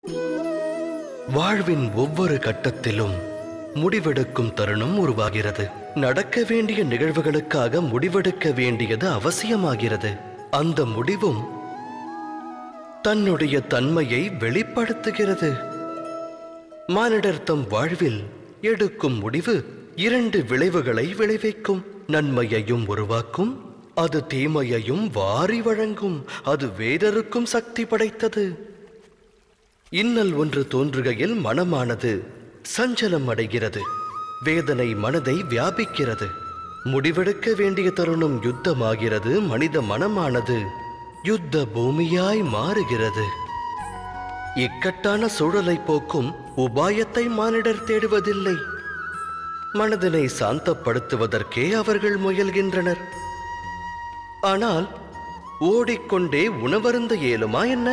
வாழ்வின் ஒவ்வொரு கட்டத்திலும் முடிவெடுக்கும் தருணம் உருவாகிறது நடக்க வேண்டிய நிகழ்வுகளுக்காக முடிவெடுக்க வேண்டியது அவசியமாகிறது அந்த முடிவும் தன்னுடைய தன்மையை வெளிப்படுத்துகிறது மானிடர் தம் வாழ்வில் எடுக்கும் முடிவு இரண்டு விளைவுகளை விளைவிக்கும் நன்மையையும் உருவாக்கும் அது தீமையையும் வாரி வழங்கும் அது வேறருக்கும் சக்தி படைத்தது இன்னல் ஒன்று தோன்றுகையில் மனமானது சஞ்சலம் அடைகிறது வேதனை மனதை வியாபிக்கிறது முடிவெடுக்க வேண்டிய தருணம் யுத்தமாகிறது மனித மனமானது யுத்த பூமியாய் மாறுகிறது இக்கட்டான சூழலை போக்கும் உபாயத்தை மானிடர் தேடுவதில்லை மனதினை சாந்தப்படுத்துவதற்கே அவர்கள் முயல்கின்றனர் ஆனால் ஓடிக்கொண்டே உணவருந்த இயலுமா என்ன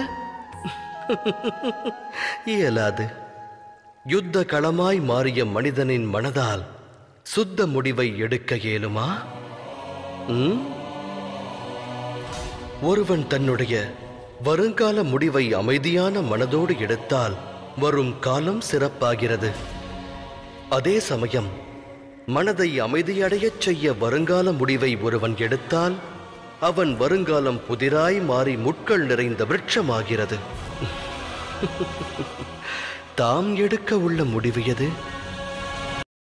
இயலாது யுத்த களமாய் மாறிய மனிதனின் மனதால் சுத்த முடிவை எடுக்க இயலுமா ம்? ஒருவன் தன்னுடைய வருங்கால முடிவை அமைதியான மனதோடு எடுத்தால் வரும் காலம் சிறப்பாகிறது அதே சமயம் மனதை அமைதியடையச் செய்ய வருங்கால முடிவை ஒருவன் எடுத்தால் அவன் வருங்காலம் புதிராய் மாறி முட்கள் நிறைந்த விருட்சமாகிறது தாம் எடுக்க உள்ள முடிவு எது